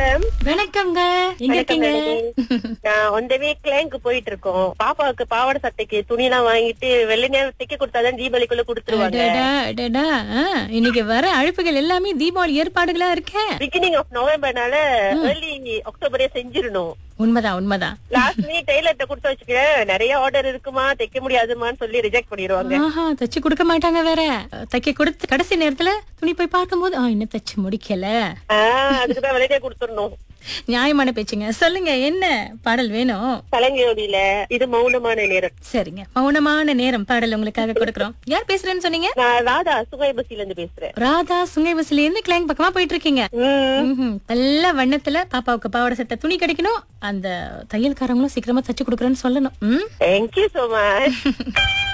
வணக்கம் வணக்கங்க எங்க வணக்கம் இருக்கீங்க நளினி. நான் ஒன் வே கிளைங்க்கு போயிட்டு இருக்கோம் பாப்பாவுக்கு பாவாடை சட்டைக்கு துணி எல்லாம் வாங்கிட்டு வெள்ளை நேரம் தைக்க கொடுத்தாதான் தீபாவளிக்குள்ள கொடுத்துருவாங்க அடடா, அடடா. ஆ, இன்னைக்கு வர அழைப்புகள் எல்லாமே தீபாவளி ஏற்பாடுகளா இருக்க பிகினிங் ஆஃப் நவம்பர்னால ஏர்லி அக்டோபரே செஞ்சிடணும் உண்மைதான் உண்மைதான் லாஸ்ட் மினிட் டெய்லர்ட்ட கொடுத்து வச்சுக்கிறேன் நிறைய ஆர்டர் இருக்குமா தைக்க முடியாதுமான்னு சொல்லி ரிஜெக்ட் பண்ணிடுவாங்க ஆஹா தச்சு கொடுக்க மாட்டாங்க வேற தைக்க கொடுத்து கடைசி நேரத்துல துணி போய் பார்க்கும்போது ஆ, இன்னும் தச்சு முடிக்கல ஆஹ் அதுக்குதான் வெளியே கொடுத்துடணும் நியாயமான பேச்சுங்க சொல்லுங்க என்ன பாடல் வேணும் கலங்கையோடியில இது மௌனமான நேரம் சரிங்க மௌனமான நேரம் பாடல் உங்களுக்காக கொடுக்கறோம் யார் பேசுறேன்னு சொன்னீங்க நான் ராதா சுகை பசில இருந்து பேசுறேன் ராதா சுங்கை பஸ்ல இருந்து கிளைங் பக்கமா போயிட்டு இருக்கீங்க உம் ம்ஹும். நல்ல வண்ணத்துல பாப்பாவுக்கு பாவாடை சட்டை துணி கிடைக்கணும் அந்த தையல்காரங்களும் சீக்கிரமா தச்சு கொடுக்குறேன்னு சொல்லணும் ம் தேங்க்யூ சோ மச்